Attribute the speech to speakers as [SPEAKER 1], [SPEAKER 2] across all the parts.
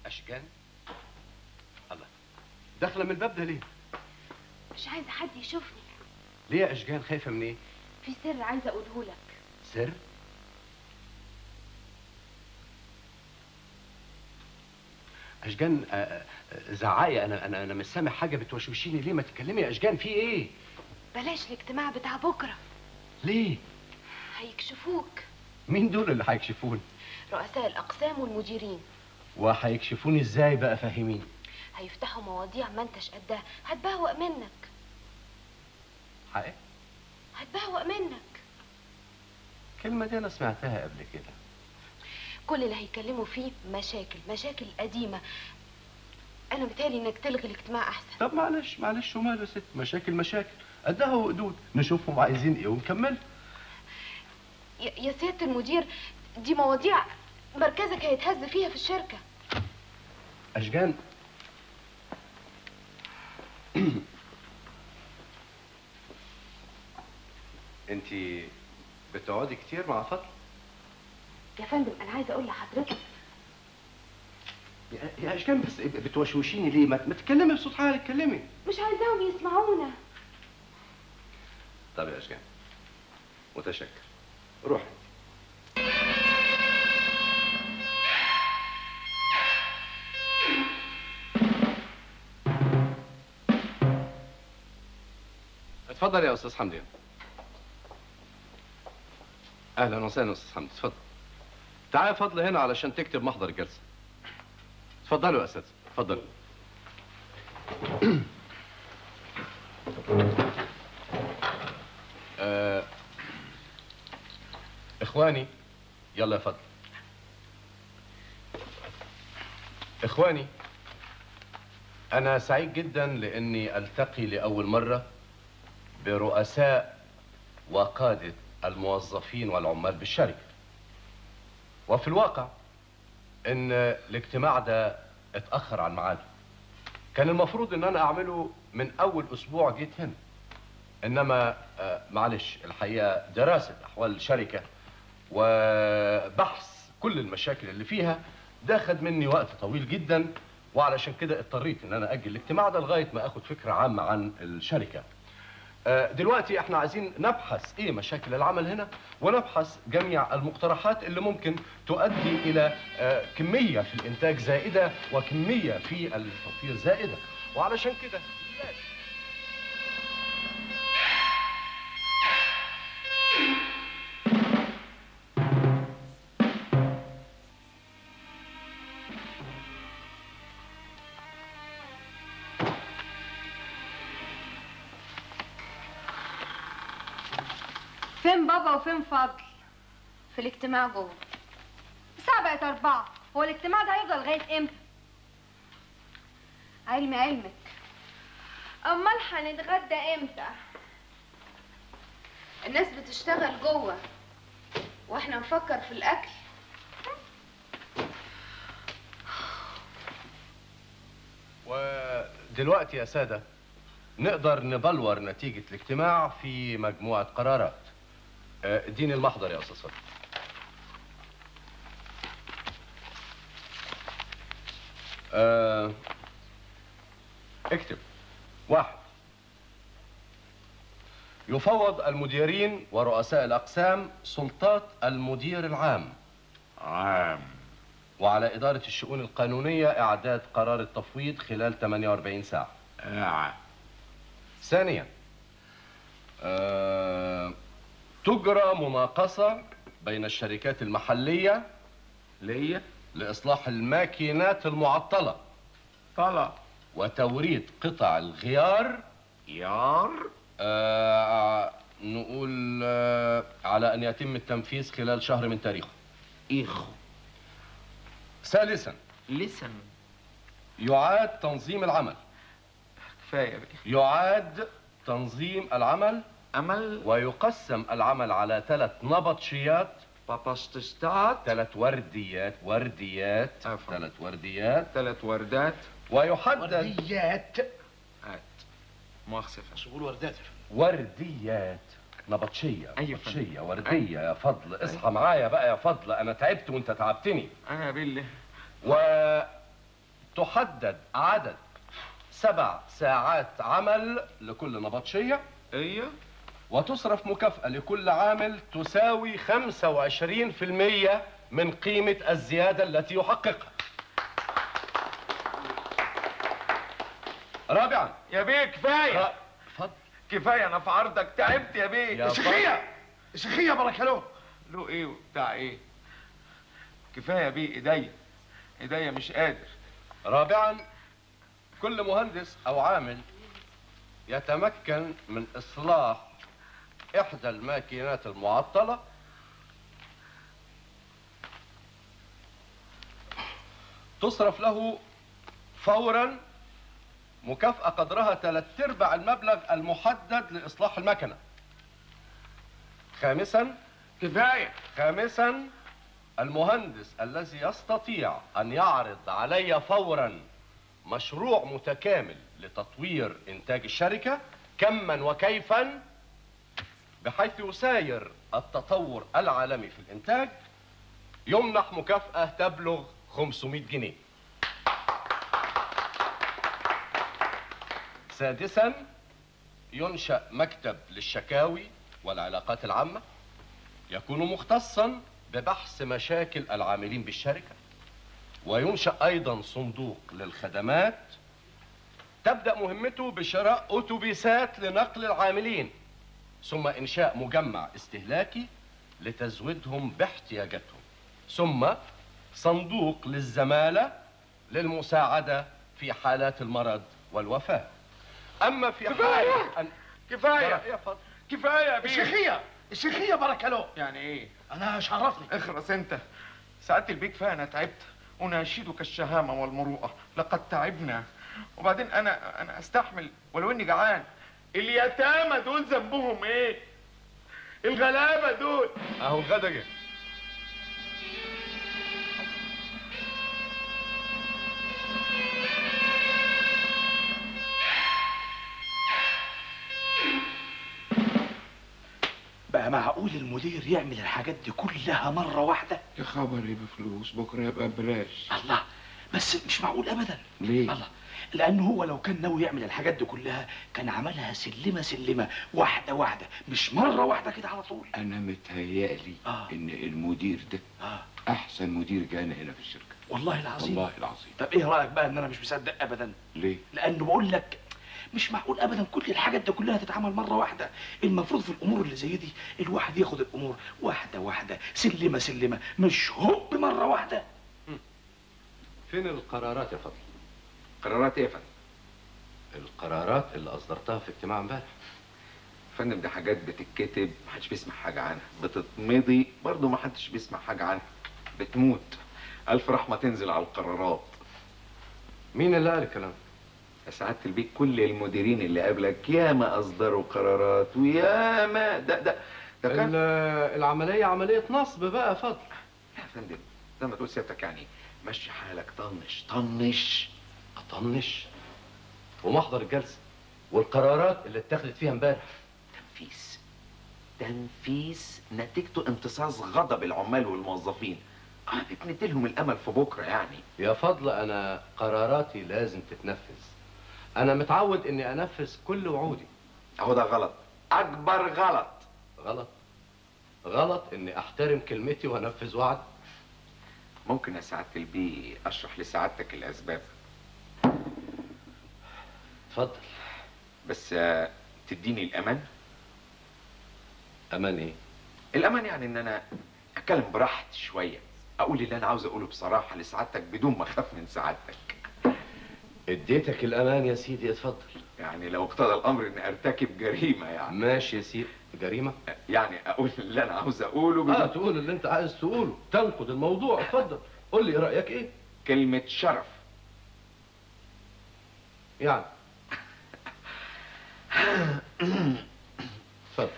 [SPEAKER 1] اشجان الله داخله من الباب ده ليه
[SPEAKER 2] مش عايزه حد يشوفني
[SPEAKER 1] ليه يا اشجان خايفه من ايه
[SPEAKER 2] في سر عايزه اقوله لك
[SPEAKER 1] سر اشجان آه، آه، زعقي انا انا انا مش سامع حاجه بتوشوشيني ليه ما تتكلمي يا اشجان في ايه
[SPEAKER 2] بلاش الاجتماع بتاع بكره
[SPEAKER 1] ليه
[SPEAKER 2] هيكشفوك
[SPEAKER 1] مين دول اللي هيكشفوني
[SPEAKER 2] رؤساء الاقسام والمديرين
[SPEAKER 1] وهيكشفوني ازاي بقى فاهمين
[SPEAKER 2] هيفتحوا مواضيع ما انتش قدها هتبهوأ منك
[SPEAKER 1] حقيقي
[SPEAKER 2] هتبهوأ منك
[SPEAKER 1] الكلمه دي انا سمعتها قبل كده
[SPEAKER 2] كل اللي هيتكلموا فيه مشاكل مشاكل قديمه انا متهيألي انك تلغي الاجتماع احسن
[SPEAKER 1] طب معلش معلش وماله يا ست مشاكل مشاكل قدها وقدود نشوفهم عايزين ايه ونكمل
[SPEAKER 2] يا يا سياده المدير دي مواضيع مركزك هيتهز فيها في الشركه
[SPEAKER 1] اشجان انت بتقعدي كتير مع فضل
[SPEAKER 2] يا فندم انا عايزه اقول لحضرتك
[SPEAKER 1] يا- يا اشجان بس بتوشوشيني ليه ما ما تتكلمي بصوت عالي اتكلمي
[SPEAKER 2] مش عايزاهم يسمعونا
[SPEAKER 1] طب يا اشجان متشكر روح اتفضل يا استاذ حمدي اهلا وسهلا استاذ حمدي اتفضل تعال يا فضل هنا علشان تكتب محضر الجلسه اتفضلوا يا اساتذه اتفضلوا آه، اخواني يلا يا فضل اخواني انا سعيد جدا لاني التقي لاول مره برؤساء وقاده الموظفين والعمال بالشركه وفي الواقع ان الاجتماع ده اتاخر عن ميعاده كان المفروض ان انا اعمله من اول اسبوع جيت هنا انما آه، معلش الحقيقه دراسه احوال الشركه وبحث كل المشاكل اللي فيها ده خد مني وقت طويل جدا وعلشان كده اضطريت ان انا اجل الاجتماع ده لغايه ما اخد فكره عامه عن الشركه آه، دلوقتي احنا عايزين نبحث ايه مشاكل العمل هنا ونبحث جميع المقترحات اللي ممكن تؤدي الى آه، كميه في الانتاج زائده وكميه في التوفير زائده وعلشان كده لازم
[SPEAKER 3] فين بابا وفين فضل
[SPEAKER 2] في الاجتماع جوه
[SPEAKER 3] الساعة بقت أربعة هو الاجتماع ده هيفضل لغاية امتى؟
[SPEAKER 2] علمي علمك
[SPEAKER 3] أمال هنتغدى امتى؟
[SPEAKER 2] الناس بتشتغل جوه واحنا نفكر في الاكل
[SPEAKER 1] ودلوقتي يا سادة نقدر نبلور نتيجة الاجتماع في مجموعة قرارات آه، اديني المحضر يا أستاذ فضل آه، اكتب واحد يفوض المديرين ورؤساء الأقسام سلطات المدير العام
[SPEAKER 4] عام
[SPEAKER 1] وعلى إدارة الشؤون القانونية إعداد قرار التفويض خلال 48 ساعة
[SPEAKER 4] عام
[SPEAKER 1] ثانيا آه، تجرى مناقصة بين الشركات المحلية
[SPEAKER 4] ليا
[SPEAKER 1] لإصلاح الماكينات المعطلة
[SPEAKER 4] طلع
[SPEAKER 1] وتوريد قطع الغيار
[SPEAKER 4] يار
[SPEAKER 1] آه، نقول آه، على أن يتم التنفيذ خلال شهر من تاريخه
[SPEAKER 4] إخ
[SPEAKER 1] ثالثا
[SPEAKER 4] لسن
[SPEAKER 1] يعاد تنظيم العمل
[SPEAKER 4] كفاية بقى
[SPEAKER 1] يعاد تنظيم العمل
[SPEAKER 4] أمل
[SPEAKER 1] ويقسم العمل على ثلاث نبطشيات
[SPEAKER 4] باباستشتات
[SPEAKER 1] ثلاث ورديات ورديات
[SPEAKER 4] عفوا.
[SPEAKER 1] ثلاث ورديات
[SPEAKER 4] ثلاث وردات
[SPEAKER 1] ويحدد
[SPEAKER 5] ورديات
[SPEAKER 4] هات مؤاخذة يا فندم.
[SPEAKER 5] شغل وردات
[SPEAKER 1] ورديات نبطشية
[SPEAKER 4] أيوة
[SPEAKER 1] نبطشية
[SPEAKER 4] فندم.
[SPEAKER 1] وردية يا فضل اصحى معايا بقى يا فضل أنا تعبت وأنت تعبتني
[SPEAKER 4] أنا بالله
[SPEAKER 1] و تحدد عدد سبع ساعات عمل لكل نبطشية
[SPEAKER 4] ايوه
[SPEAKER 1] وتصرف مكافأة لكل عامل تساوي 25% من قيمة الزيادة التي يحققها رابعا
[SPEAKER 5] يا بيه كفايه
[SPEAKER 1] را- اتفضل
[SPEAKER 5] كفايه انا في عرضك تعبت يا بيه
[SPEAKER 1] يا
[SPEAKER 5] شيخيه شيخيه بركلو له ايه وبتاع ايه كفايه يا بيه ايديا ايديا مش قادر
[SPEAKER 1] رابعا كل مهندس او عامل يتمكن من اصلاح احدى الماكينات المعطله تصرف له فورا مكافأة قدرها ثلاث ارباع المبلغ المحدد لإصلاح المكنة. خامسا
[SPEAKER 5] كفايه
[SPEAKER 1] خامسا المهندس الذي يستطيع ان يعرض علي فورا مشروع متكامل لتطوير انتاج الشركه كما وكيفا بحيث يساير التطور العالمي في الانتاج يمنح مكافاه تبلغ 500 جنيه سادسا ينشا مكتب للشكاوي والعلاقات العامه يكون مختصا ببحث مشاكل العاملين بالشركة وينشأ أيضا صندوق للخدمات تبدأ مهمته بشراء أتوبيسات لنقل العاملين ثم إنشاء مجمع استهلاكي لتزويدهم باحتياجاتهم ثم صندوق للزمالة للمساعدة في حالات المرض والوفاة أما في
[SPEAKER 5] كفاية!
[SPEAKER 1] حال أن
[SPEAKER 5] كفايه
[SPEAKER 1] يا فضل
[SPEAKER 5] كفايه يا بيه
[SPEAKER 6] الشيخية الشيخية بركلو
[SPEAKER 5] يعني ايه
[SPEAKER 6] أنا شرفني
[SPEAKER 5] اخرس انت سعادة البيه كفايه انا تعبت اناشدك الشهامه والمروءه لقد تعبنا وبعدين انا انا استحمل ولو اني جعان اليتامى دول ذنبهم ايه الغلابه دول
[SPEAKER 1] أهو الغدا جه
[SPEAKER 6] بقى معقول المدير يعمل الحاجات دي كلها مرة واحدة
[SPEAKER 5] يا خبر ايه بفلوس بكره يبقى ببلاش
[SPEAKER 6] الله بس مش معقول أبدا
[SPEAKER 5] ليه؟
[SPEAKER 6] الله لأنه هو لو كان ناوي يعمل الحاجات دي كلها كان عملها سلمة سلمة واحدة واحدة مش مرة واحدة كده على طول
[SPEAKER 7] انا متهيألي
[SPEAKER 6] آه.
[SPEAKER 7] ان المدير ده
[SPEAKER 6] آه
[SPEAKER 7] احسن مدير جانا هنا في الشركه
[SPEAKER 6] والله العظيم
[SPEAKER 7] والله العظيم
[SPEAKER 6] طب إيه رأيك بقى إن أنا مش مصدق أبدا
[SPEAKER 7] ليه
[SPEAKER 6] لأنه بقول لك مش معقول ابدا كل الحاجات دي كلها تتعمل مره واحده المفروض في الامور اللي زي دي الواحد ياخد الامور واحده واحده سلمه سلمه مش هوب مره واحده
[SPEAKER 1] فين القرارات يا فضل؟
[SPEAKER 7] قرارات ايه يا فندم
[SPEAKER 1] القرارات اللي أصدرتها في اجتماع امبارح
[SPEAKER 7] فندم دي حاجات بتتكتب محدش بيسمع حاجه عنها بتتمضي برضه محدش بيسمع حاجه عنها بتموت الف رحمه تنزل على القرارات
[SPEAKER 1] مين اللي قال الكلام؟
[SPEAKER 7] يا سعاده البيت كل المديرين اللي قبلك ياما اصدروا قرارات وياما ده ده ده كان
[SPEAKER 1] ال- العملية عملية نصب بقى يا فضل
[SPEAKER 7] يا فندم زي ما تقول سيادتك يعني مشي حالك طنش طنش
[SPEAKER 1] أطنش ومحضر الجلسة والقرارات اللي اتخذت فيها امبارح
[SPEAKER 7] تنفيذ تنفيذ نتيجته امتصاص غضب العمال والموظفين آه، نديلهم الامل في بكره يعني
[SPEAKER 1] يا فضل أنا قراراتي لازم تتنفذ أنا متعود إني أنفذ كل وعودي
[SPEAKER 7] اهو ده غلط اكبر غلط
[SPEAKER 1] غلط غلط إني أحترم كلمتي وأنفذ وعد
[SPEAKER 7] ممكن يا سعاده البي اشرح لسعادتك الاسباب
[SPEAKER 1] اتفضل
[SPEAKER 7] بس آه، تديني الامان
[SPEAKER 1] أمان إيه؟
[SPEAKER 7] الامان يعني ان انا اتكلم براحتي شويه اقول اللي انا عاوز اقوله بصراحه لسعادتك بدون ما اخاف من سعادتك
[SPEAKER 1] اديتك الأمان يا سيدي اتفضل
[SPEAKER 7] يعني لو اقتضى الامر ان ارتكب جريمه يعني
[SPEAKER 1] ماشي يا سيدي جريمة؟
[SPEAKER 7] يعني اقول اللي انا عاوز اقوله
[SPEAKER 1] اه
[SPEAKER 7] بدون
[SPEAKER 1] تقول اللي انت عايز تقوله تنقد الموضوع اتفضل قول لي رأيك ايه؟
[SPEAKER 7] كلمه شرف
[SPEAKER 1] يعني اتفضل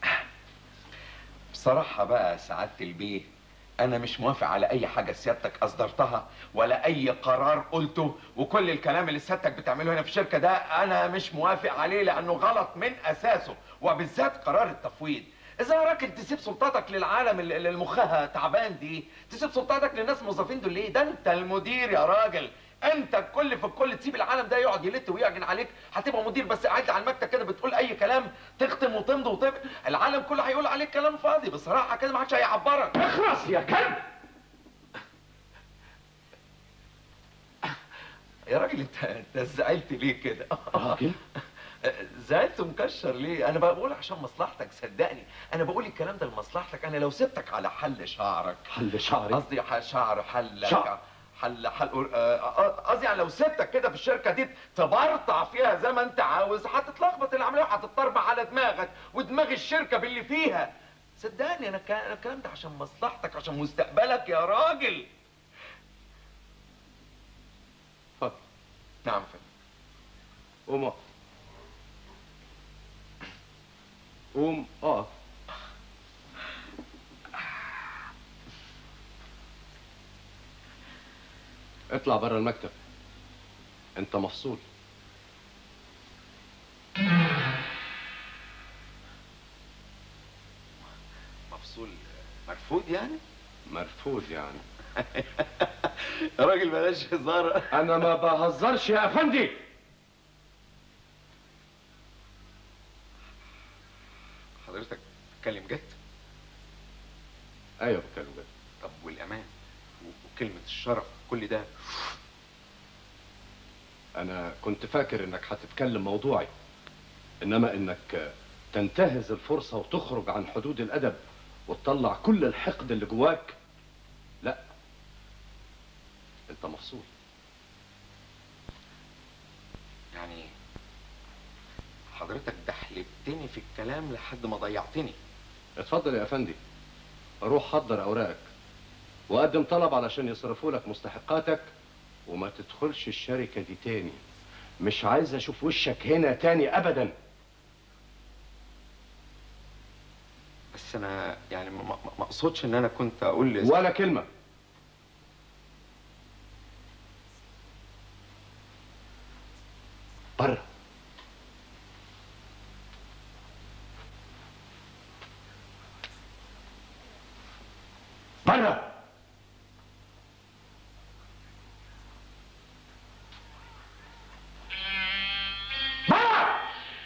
[SPEAKER 7] بصراحة بقى سعادة البيه أنا مش موافق على أي حاجة سيادتك أصدرتها ولا أي قرار قلته وكل الكلام اللي سيادتك بتعمله هنا في الشركة ده أنا مش موافق عليه لأنه غلط من أساسه وبالذات قرار التفويض إذا يا راجل تسيب سلطتك للعالم اللي اللي مخها تعبان دي تسيب سلطتك للناس موظفين دول ليه؟ ده أنت المدير يا راجل انت الكل في الكل تسيب العالم ده يقعد يلت ويعجن عليك هتبقى مدير بس قاعد على المكتب كده بتقول اي كلام تختم وتمضي وتب العالم كله هيقول عليك كلام فاضي بصراحه كده ما حدش هيعبرك
[SPEAKER 6] اخرس يا كلب
[SPEAKER 7] يا راجل انت انت زعلت ليه كده
[SPEAKER 6] راجل
[SPEAKER 7] زعلت ومكشر ليه انا بقول عشان مصلحتك صدقني انا بقول الكلام ده لمصلحتك انا لو سبتك على حل شعرك
[SPEAKER 6] حل شعري
[SPEAKER 7] قصدي ح- شعر حل
[SPEAKER 6] شعر.
[SPEAKER 7] حل حل آه، آه، قصدي يعني لو سبتك كده في الشركه دي تبرطع فيها زي ما انت عاوز هتتلخبط العمليه وهتضطرب على دماغك ودماغ الشركه باللي فيها صدقني انا كا- أنا الكلام ده عشان مصلحتك عشان مستقبلك يا راجل
[SPEAKER 1] اتفضل
[SPEAKER 7] نعم فندم
[SPEAKER 1] قوم اقف قوم اقف اطلع بره المكتب انت مفصول
[SPEAKER 7] مفصول مرفوض يعني
[SPEAKER 1] مرفوض يعني
[SPEAKER 7] يا راجل بلاش هزار
[SPEAKER 1] انا ما بهزرش يا افندي
[SPEAKER 7] حضرتك بتتكلم جد
[SPEAKER 1] ايوه بتكلم جد
[SPEAKER 7] طب والامان و- وكلمه الشرف كل ده
[SPEAKER 1] انا كنت فاكر انك هتتكلم موضوعي انما انك تنتهز الفرصة وتخرج عن حدود الادب وتطلع كل الحقد اللي جواك لا انت مفصول
[SPEAKER 7] يعني حضرتك دحلبتني في الكلام لحد ما ضيعتني
[SPEAKER 1] اتفضل يا افندي روح حضر اوراقك وقدم طلب علشان يصرفوا لك مستحقاتك وما تدخلش الشركة دي تاني مش عايز اشوف وشك هنا تاني ابدا
[SPEAKER 7] بس انا يعني ما ما- ما اقصدش ان انا كنت اقول لز...
[SPEAKER 1] ولا كلمة بره بره بره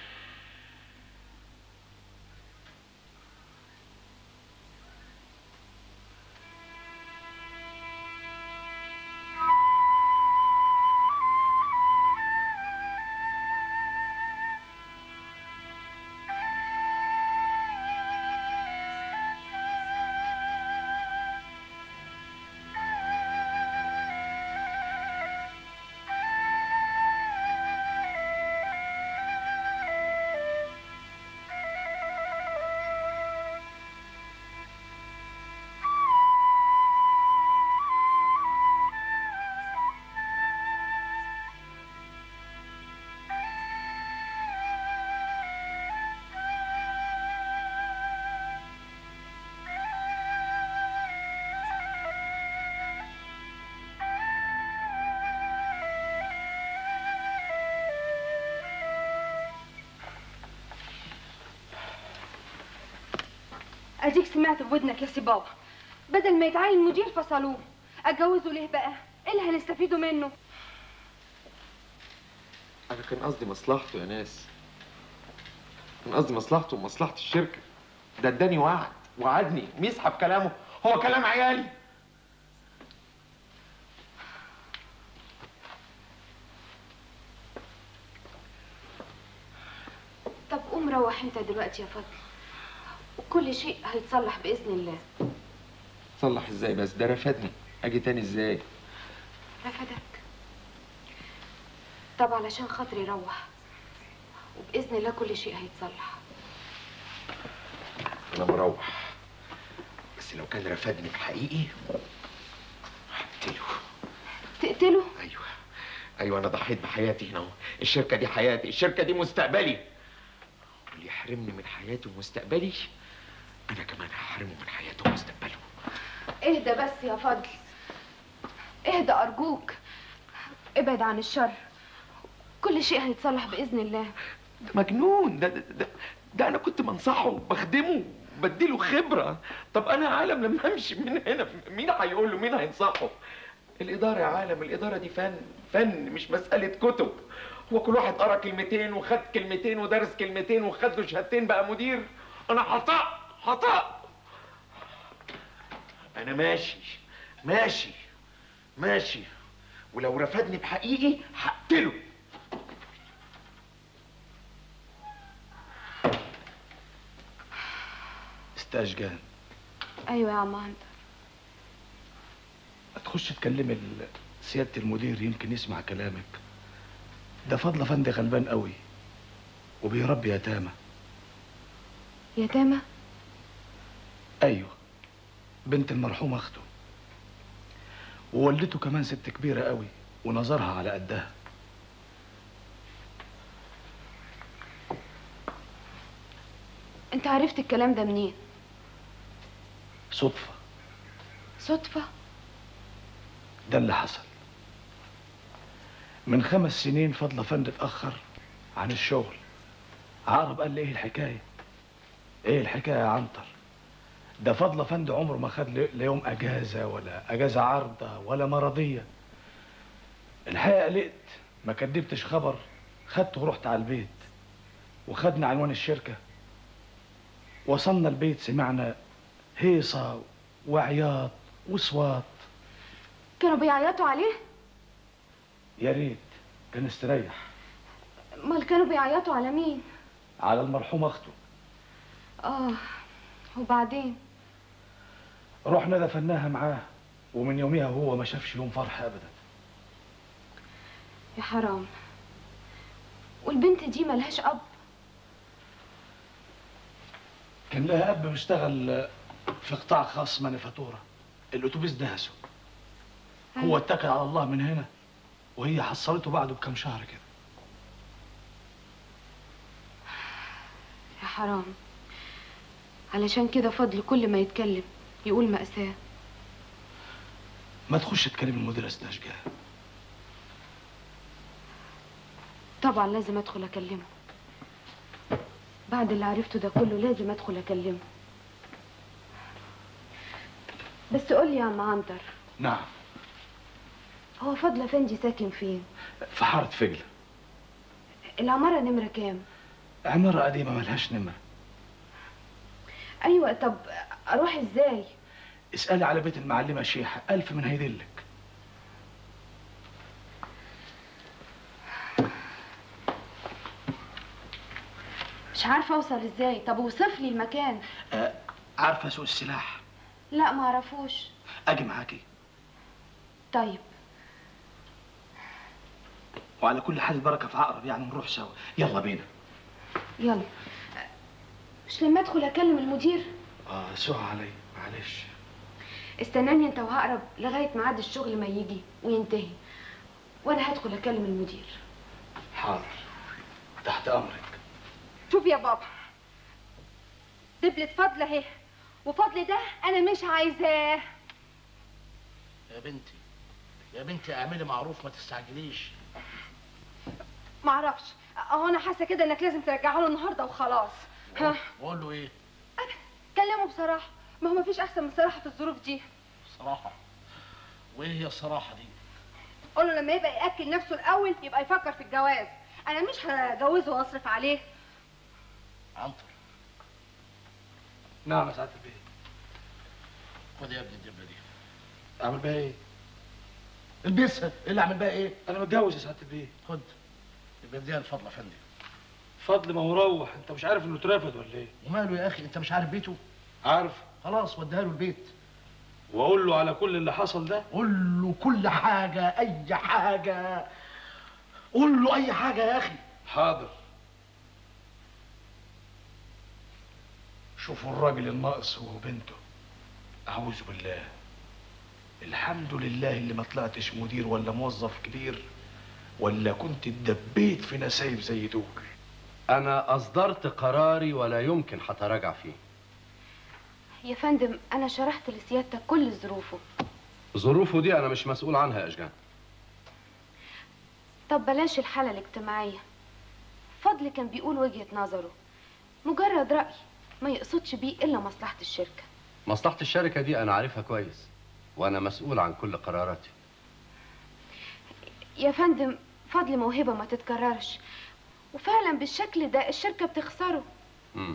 [SPEAKER 3] اديك سمعت بودنك يا سي بابا بدل ما يتعين مدير فصلوه اتجوزه ليه بقى ايه اللي هنستفيده منه
[SPEAKER 7] انا كان قصدي مصلحته يا ناس كان قصدي مصلحته ومصلحه الشركه ده اداني وعد وعدني بيسحب كلامه هو كلام عيالي
[SPEAKER 2] طب قوم روح انت دلوقتي يا فضل وكل شيء هيتصلح باذن الله
[SPEAKER 7] صلح ازاي بس ده رفدني اجي تاني ازاي
[SPEAKER 2] رفدك طب علشان خاطري روح وباذن الله كل شيء هيتصلح
[SPEAKER 7] انا مروح بس لو كان رفدني بحقيقي هقتله
[SPEAKER 2] تقتله
[SPEAKER 7] ايوه ايوه انا ضحيت بحياتي هنا اهو الشركه دي حياتي الشركه دي مستقبلي واللي يحرمني من حياتي ومستقبلي انا كمان هحرمه من حياته ومستقبله
[SPEAKER 2] اهدى بس يا فضل اهدى ارجوك ابعد عن الشر كل شيء هيتصلح باذن الله
[SPEAKER 7] ده مجنون ده ده, ده, ده انا كنت بنصحه بخدمه بديله خبره طب انا عالم لما امشي من هنا مين هيقول له مين هينصحه
[SPEAKER 5] الإدارة يا عالم الإدارة دي فن فن مش مسألة كتب هو كل واحد قرا كلمتين وخد كلمتين ودرس كلمتين وخد له شهادتين بقى مدير أنا حطأ حطأ أنا ماشي ماشي ماشي ولو رفدني بحقيقي هقتله
[SPEAKER 6] استاجان
[SPEAKER 2] ايوه يا عم عنتر
[SPEAKER 6] تخش تكلم ال- سيادة المدير يمكن يسمع كلامك ده فضل فندي غلبان قوي وبيربي يتامى
[SPEAKER 2] يتامى
[SPEAKER 6] ايوه بنت المرحوم اخته ووالدته كمان ست كبيرة قوي ونظرها على قدها
[SPEAKER 2] انت عرفت الكلام ده منين
[SPEAKER 6] صدفة
[SPEAKER 2] صدفة
[SPEAKER 6] ده اللي حصل من خمس سنين فضل فندي اتأخر عن الشغل عقرب قال لي ايه الحكاية ايه الحكاية يا عنتر ده فضل فندي عمره ما خد لي- لا يوم اجازة ولا اجازة عارضة ولا مرضية الحقيقة قلقت ما كدبتش خبر خدته ورحت على البيت وخدنا عنوان الشركة وصلنا البيت سمعنا هيصة وعياط وصوات
[SPEAKER 2] كانوا بيعيطوا عليه
[SPEAKER 6] يا ريت كان استريح
[SPEAKER 2] امال كانوا بيعيطوا على مين
[SPEAKER 6] على المرحوم اخته
[SPEAKER 2] اه وبعدين
[SPEAKER 6] رحنا دفناها معاه ومن يوميها هو ما شافش يوم فرح ابدا
[SPEAKER 2] يا حرام والبنت دي ملهاش اب
[SPEAKER 6] كان لها اب بيشتغل في قطاع خاص مانيفاتوره الاتوبيس دهسه هو اتكل على الله من هنا وهي حصلته بعده بكام شهر كده
[SPEAKER 2] يا حرام علشان كده فضل كل ما يتكلم يقول مأساة
[SPEAKER 6] ما تخش تكلم المدير استشجاع
[SPEAKER 2] طبعا لازم ادخل اكلمه بعد اللي عرفته ده كله لازم ادخل اكلمه بس قول لي يا عم عنتر
[SPEAKER 6] نعم
[SPEAKER 2] هو فضل افندي ساكن فين
[SPEAKER 6] في حارة فجلة
[SPEAKER 2] العمارة نمرة كام
[SPEAKER 6] عمارة قديمة ملهاش نمرة
[SPEAKER 2] ايوه طب اروح ازاي
[SPEAKER 6] اسألي على بيت المعلمة شيحة ألف من هيدلك
[SPEAKER 2] مش عارفه اوصل ازاي طب اوصف لي المكان
[SPEAKER 6] آه عارفة سوق السلاح
[SPEAKER 2] لا ما اعرفوش
[SPEAKER 6] أجي معاكي
[SPEAKER 2] طيب
[SPEAKER 6] وعلى كل حال البركة في عقرب يعني نروح سوا يلا بينا
[SPEAKER 2] يلا مش لما ادخل اكلم المدير
[SPEAKER 6] اه سوء علي معلش
[SPEAKER 2] استناني انت وهقرب لغايه ميعاد الشغل ما يجي وينتهي وانا هدخل اكلم المدير
[SPEAKER 6] حاضر تحت أمرك
[SPEAKER 3] شوف يا بابا دبلة فضل اهي وفضل ده انا مش عايزاه
[SPEAKER 8] يا بنتي يا بنتي اعملي معروف ما تستعجليش
[SPEAKER 3] معرفش اهو انا حاسه كده انك لازم ترجعه له النهارده وخلاص ها
[SPEAKER 8] بقول له ايه
[SPEAKER 3] كلمه بصراحه ما هو مفيش احسن من الصراحه في الظروف دي
[SPEAKER 8] صراحه وايه هي الصراحه دي
[SPEAKER 3] قول له لما يبقى ياكل نفسه الاول يبقى يفكر في الجواز انا مش هجوزه واصرف عليه
[SPEAKER 8] عنتر
[SPEAKER 6] نعم يا سعادة البيه
[SPEAKER 8] خد يا ابني الدبله دي
[SPEAKER 6] أعمل بيها إيه؟
[SPEAKER 8] البسها ايه اللي اعمل بقى ايه
[SPEAKER 6] أنا متجوز يا سعادة البيه
[SPEAKER 8] خد يبقى اديها لفضل افندي
[SPEAKER 6] فضل ما هو روح أنت مش عارف إنه اترفد ولا إيه؟
[SPEAKER 8] وماله يا اخي انت مش عارف بيته
[SPEAKER 6] عارف
[SPEAKER 8] خلاص وديها له البيت
[SPEAKER 6] وأقول له على كل اللي حصل ده
[SPEAKER 8] قول له كل حاجه اي حاجه قول له اي حاجه يا اخي
[SPEAKER 6] حاضر شوفوا الراجل الناقص هو وبنته أعوذ بالله الحمد لله اللي ما طلعتش مدير ولا موظف كبير ولا كنت اتدبيت في نسايب زي دول
[SPEAKER 1] انا اصدرت قراري ولا يمكن هتراجع فيه
[SPEAKER 2] يا فندم انا شرحت لسيادتك كل ظروفه
[SPEAKER 1] ظروفه دي انا مش مسؤول عنها يا اشجان
[SPEAKER 2] طب بلاش الحالة الاجتماعية فضل كان بيقول وجهة نظره مجرد رأي ما يقصدش بيه إلا مصلحة الشركة
[SPEAKER 1] مصلحة الشركة دي أنا عارفها كويس وأنا مسؤول عن كل قراراتي
[SPEAKER 2] يا فندم فضل موهبة ما تتكررش وفعلا بالشكل ده الشركة بتخسره
[SPEAKER 1] مم.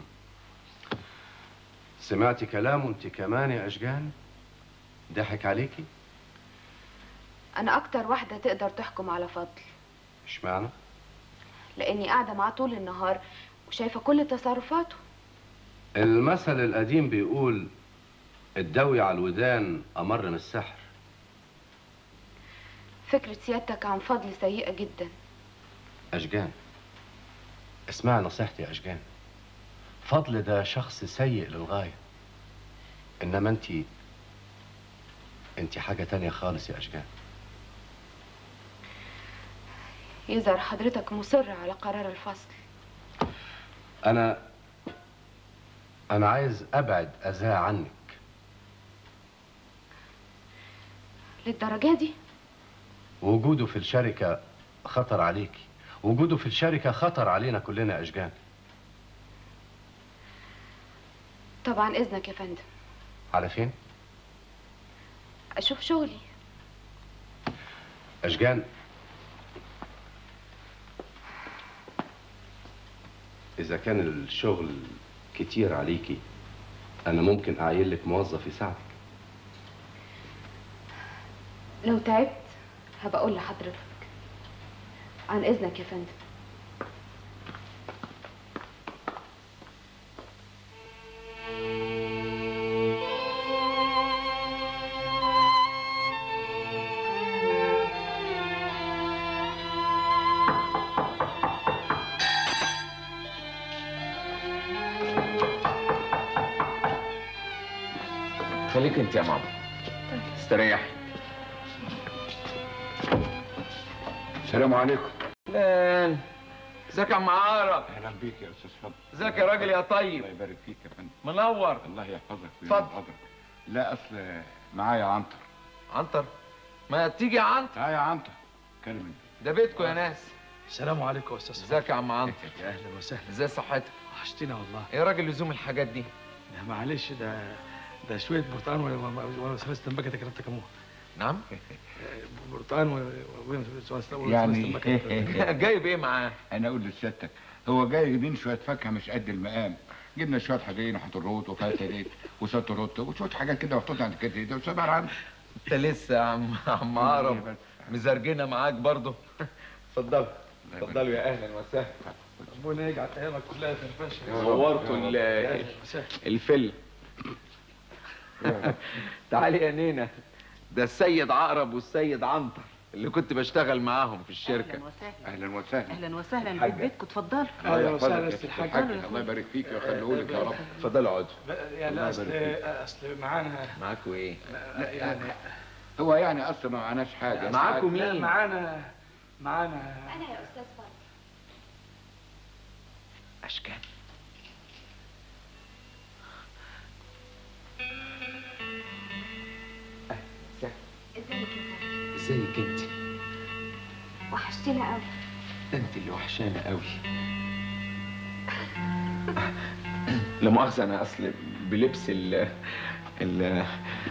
[SPEAKER 1] سمعتي كلامه انت كمان يا اشجان ضحك عليكي
[SPEAKER 2] أنا أكتر واحدة تقدر تحكم على فضل
[SPEAKER 1] اشمعنى
[SPEAKER 2] لأني قاعدة معاه طول النهار وشايفة كل تصرفاته
[SPEAKER 1] المثل القديم بيقول الدوي على الودان امر من السحر
[SPEAKER 2] فكرة سيادتك عن فضل سيئة جدا
[SPEAKER 1] اشجان اسمعي نصيحتي يا اشجان فضل ده شخص سيء للغايه انما انت انت حاجه تانية خالص يا اشجان
[SPEAKER 2] يظهر حضرتك مصر على قرار الفصل
[SPEAKER 1] انا انا عايز ابعد اذاه عنك
[SPEAKER 2] للدرجة دي
[SPEAKER 1] وجوده في الشركه خطر عليكي وجوده في الشركه خطر علينا كلنا يا اشجان
[SPEAKER 2] طبعا إذنك يا فندم
[SPEAKER 1] على فين
[SPEAKER 2] أشوف شغلي
[SPEAKER 1] اشجان اذا كان الشغل كتير عليكي انا ممكن اعين لك موظف يساعدك
[SPEAKER 2] لو تعبت هبقى أقول لحضرتك عن إذنك يا فندم
[SPEAKER 7] خليك انت يا ماما استريحي
[SPEAKER 9] السلام عليكم
[SPEAKER 7] لان ازيك يا عم عقرب
[SPEAKER 9] اهلا بيك يا استاذ فضل
[SPEAKER 7] ازيك يا راجل يا طيب
[SPEAKER 9] الله يبارك فيك يا فندم
[SPEAKER 7] منور
[SPEAKER 9] الله يحفظك
[SPEAKER 7] اتفضل.
[SPEAKER 9] ويحفظك لا اصل معايا عنتر
[SPEAKER 7] عنتر ما تيجي يا عنتر
[SPEAKER 9] تعالى يا عنتر كلم انت
[SPEAKER 7] ده بيتكم يا ناس
[SPEAKER 6] السلام عليكم يا استاذ
[SPEAKER 7] ازيك يا عم عنتر
[SPEAKER 6] يا اهلا وسهلا
[SPEAKER 7] ازاي صحتك
[SPEAKER 6] وحشتينا والله
[SPEAKER 7] ايه راجل لزوم الحاجات دي
[SPEAKER 6] ده معلش ده ده شويه برتقال وانا سلسله تنبكه كرمت كموه
[SPEAKER 7] نعم
[SPEAKER 6] برتقال و
[SPEAKER 9] يعني
[SPEAKER 7] جايب ايه معاه
[SPEAKER 9] انا اقول لسيادتك هو جاي يجيبين شويه فاكهه مش قد المقام جبنا شويه حاجين وحطروت وفاتريت وسطروت وشويه حاجات كده محطوطه عند كده ده وسابها عنده
[SPEAKER 7] انت لسه يا عم عم عقرب مزرجنه معاك برضه اتفضلوا اتفضلوا يا اهلا وسهلا
[SPEAKER 6] ربنا يجعل ايامك كلها تنفش
[SPEAKER 7] نورتوا ال- الفيلم تعالي يا نينا ده السيد عقرب والسيد عنتر اللي كنت بشتغل معاهم في الشركه
[SPEAKER 9] اهلا وسهلا
[SPEAKER 10] اهلا وسهلا
[SPEAKER 7] الحاجة.
[SPEAKER 10] بيت بيتكم اتفضلوا
[SPEAKER 9] الله
[SPEAKER 6] أهلا
[SPEAKER 9] يحفظك
[SPEAKER 6] وسهلا
[SPEAKER 9] يا
[SPEAKER 6] يا
[SPEAKER 9] ست
[SPEAKER 6] ست الحاج.
[SPEAKER 9] الحاج الله يبارك فيك ويخليه لك يا رب
[SPEAKER 7] اتفضلوا اقعدوا
[SPEAKER 6] يعني لا اصل اصل معانا
[SPEAKER 7] معاكوا ايه
[SPEAKER 6] يعني
[SPEAKER 9] هو يعني اصلا ما معناش حاجه
[SPEAKER 7] معاكم
[SPEAKER 6] لا
[SPEAKER 7] مين
[SPEAKER 6] معانا معانا
[SPEAKER 2] أنا يا أستاذ فضل
[SPEAKER 7] اشكال
[SPEAKER 2] ازيك يا فندم
[SPEAKER 7] ازيك انت
[SPEAKER 2] وحشتينا قوي
[SPEAKER 7] ده انت اللي وحشانه قوي لا مؤاخذه انا اصل بلبس ال ال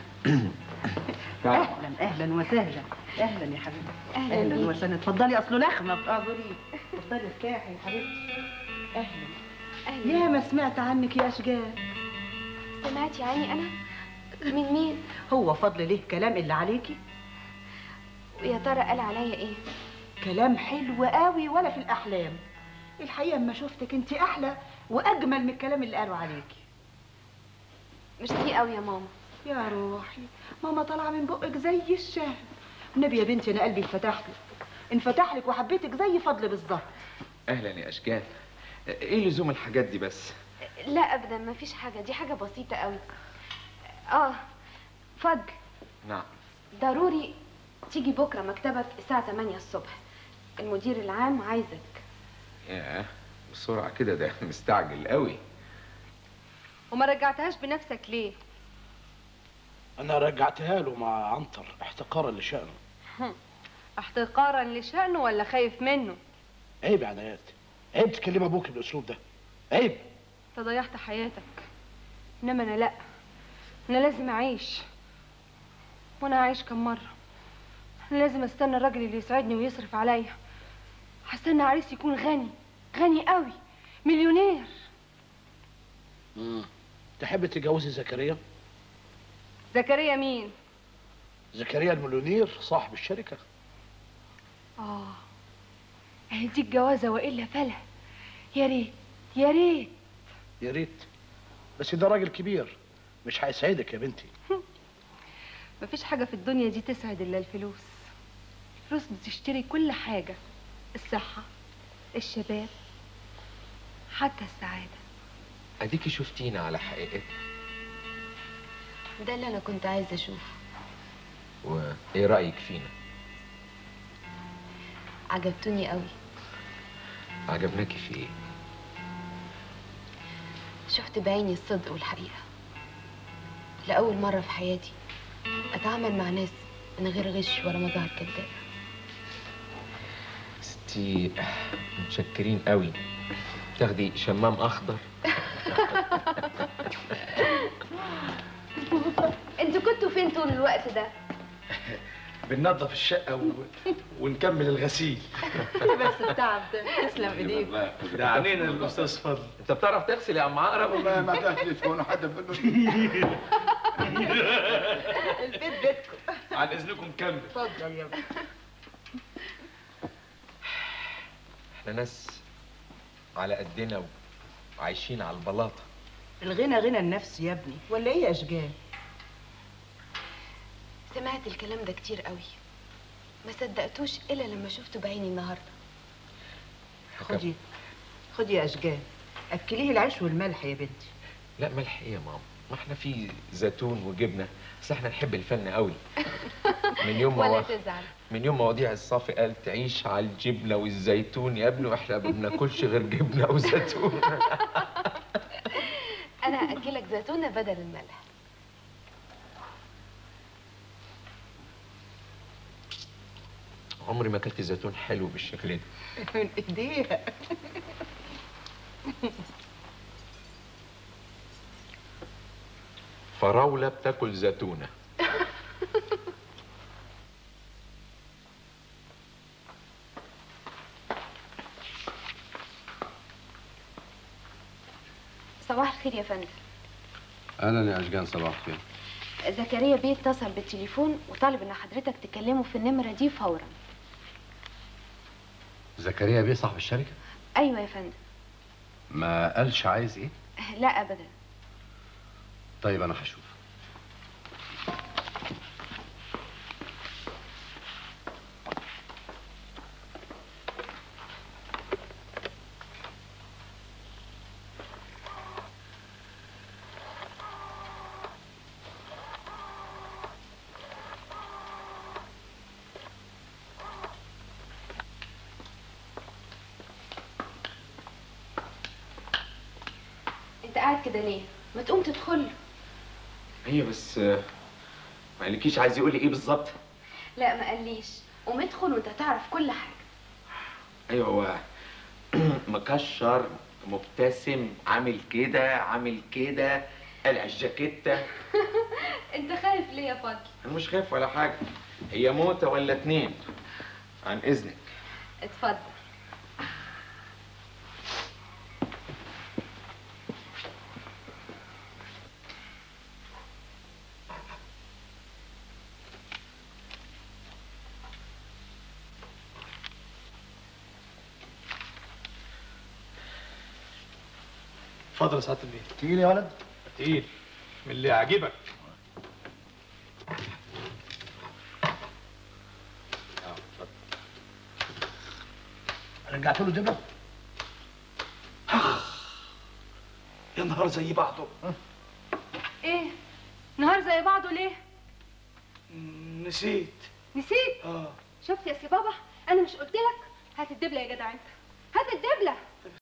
[SPEAKER 10] اهلا اهلا وسهلا اهلا يا حبيبتي
[SPEAKER 2] أهلا
[SPEAKER 10] اهلا
[SPEAKER 2] بيك.
[SPEAKER 10] وسهلا اتفضلي اصله لخمه بتعذري اتفضلي ارتاحي يا حبيبتي اهلا
[SPEAKER 2] أهلا
[SPEAKER 10] يا ما سمعت عنك يا اشجار
[SPEAKER 2] سمعتي عني أنا من مين
[SPEAKER 10] هو فضل ليه كلام اللي عليكي
[SPEAKER 2] ويا ترى قال عليا إيه
[SPEAKER 10] كلام حلو قوي ولا في الاحلام الحقيقه اما شفتك انت احلى واجمل من الكلام اللي قالوا عليكي
[SPEAKER 2] ميرسي قوي يا ماما
[SPEAKER 10] يا روحي ماما طالعه من بقك زي الشهد النبي يا بنتي انا قلبي انفتح لك انفتح لك وحبيتك زي فضل بالظبط
[SPEAKER 7] اهلا يا اشكال ايه لزوم الحاجات دي بس
[SPEAKER 2] لا أبدا ما فيش حاجة دي حاجة بسيطة قوي آه فضل
[SPEAKER 7] نعم
[SPEAKER 2] ضروري تيجي بكرة مكتبك الساعة 8 الصبح المدير العام عايزك
[SPEAKER 7] ياه بسرعه كده ده مستعجل قوي
[SPEAKER 3] وما رجعتهاش بنفسك ليه
[SPEAKER 8] انا رجعتها له مع عنتر احتقارا لشأنه
[SPEAKER 3] احتقارا لشأنه ولا خايف منه
[SPEAKER 8] عيب يا عنايات عيب تكلم ابوك بالاسلوب ده عيب
[SPEAKER 3] انت ضيعت حياتك انما انا لا انا لازم اعيش وانا هعيش كم مره أنا لازم استنى الراجل اللي يسعدني ويصرف عليا هستنى عريس يكون غني غني قوي مليونير
[SPEAKER 8] مم. تحب تتجوزي زكريا
[SPEAKER 3] زكريا مين
[SPEAKER 8] زكريا المليونير صاحب الشركه
[SPEAKER 3] اه اهي دي الجوازه والا فلا يا ريت يا ريت
[SPEAKER 8] يا ريت بس ده راجل كبير مش هيسعدك يا بنتي
[SPEAKER 3] مفيش حاجه في الدنيا دي تسعد الا الفلوس الفلوس بتشتري كل حاجه الصحه الشباب حتى السعاده
[SPEAKER 7] اديكي شفتينا على حقيقتنا
[SPEAKER 2] ده اللي انا كنت عايزه اشوفه
[SPEAKER 7] وايه رايك فينا
[SPEAKER 2] عجبتوني قوي
[SPEAKER 7] عجبناكي في ايه
[SPEAKER 2] شفت بعيني الصدق والحقيقه لاول مره في حياتي اتعامل مع ناس من غير غش ولا مظاهر كدابه
[SPEAKER 7] ستي متشكرين قوي تاخدي شمام اخضر
[SPEAKER 2] انتوا كنتوا فين طول الوقت ده
[SPEAKER 6] بننظف الشقه و... ونكمل الغسيل
[SPEAKER 10] بس التعب ده تسلم ايديك
[SPEAKER 6] ده عنينا الاستاذ فضل
[SPEAKER 7] انت بتعرف تغسل يا عم عقرب
[SPEAKER 9] والله ما تحلف كونه حد بيقول
[SPEAKER 10] البيت بيتكم
[SPEAKER 6] عن اذنكم كمل
[SPEAKER 10] اتفضل يا ابني
[SPEAKER 7] احنا ناس على قدنا وعايشين على البلاطه
[SPEAKER 10] الغنى غنى النفس يا ابني ولا ايه يا اشجان
[SPEAKER 2] سمعت الكلام ده كتير قوي ما صدقتوش الا لما شفته بعيني النهارده
[SPEAKER 10] خدي خدي يا اشجان اكليه العيش والملح يا بنتي
[SPEAKER 7] لا ملح ايه يا ماما ما احنا في زيتون وجبنه بس احنا نحب الفن قوي من يوم ما
[SPEAKER 2] ولا
[SPEAKER 7] و...
[SPEAKER 2] تزعل
[SPEAKER 7] من يوم ما وضيع الصافي قال تعيش على الجبنه والزيتون يا ابني واحنا ما بناكلش غير جبنه وزيتون
[SPEAKER 2] انا هاكلك زيتونه بدل الملح
[SPEAKER 7] عمري ما اكلت زيتون حلو بالشكل ده
[SPEAKER 10] من ايديها
[SPEAKER 7] فراوله بتاكل زيتونه
[SPEAKER 2] صباح الخير يا فندم
[SPEAKER 1] اهلا يا اشجان صباح الخير
[SPEAKER 2] زكريا بيه اتصل بالتليفون وطالب ان حضرتك تكلمه في النمره دي فورا
[SPEAKER 1] زكريا بيه صاحب الشركه
[SPEAKER 2] ايوه يا فندم
[SPEAKER 1] ما قالش عايز ايه
[SPEAKER 2] لا ابدا
[SPEAKER 1] طيب انا هشوف
[SPEAKER 2] انت قاعد كده ليه ما تقوم تدخل
[SPEAKER 7] ايوه بس آه، ما قالكيش عايز يقول لي ايه بالظبط
[SPEAKER 2] لا ما قاليش قوم ادخل وانت تعرف كل حاجه
[SPEAKER 7] ايوه هو مكشر مبتسم عامل كده عامل كده قلع الجاكيته
[SPEAKER 2] انت خايف ليه يا فضل
[SPEAKER 7] انا مش خايف ولا حاجه هي موته ولا اتنين عن اذنك
[SPEAKER 2] اتفضل
[SPEAKER 6] اتفضل يا سعاده البيت
[SPEAKER 8] تقيل يا ولد
[SPEAKER 6] تقيل من اللي يعجبك
[SPEAKER 8] رجعت له دبل يا نهار زي بعضه
[SPEAKER 3] ايه نهار زي بعضه ليه
[SPEAKER 8] نسيت
[SPEAKER 3] نسيت
[SPEAKER 8] اه
[SPEAKER 3] شفت يا سي بابا انا مش قلت لك هات الدبله يا جدع انت هات الدبله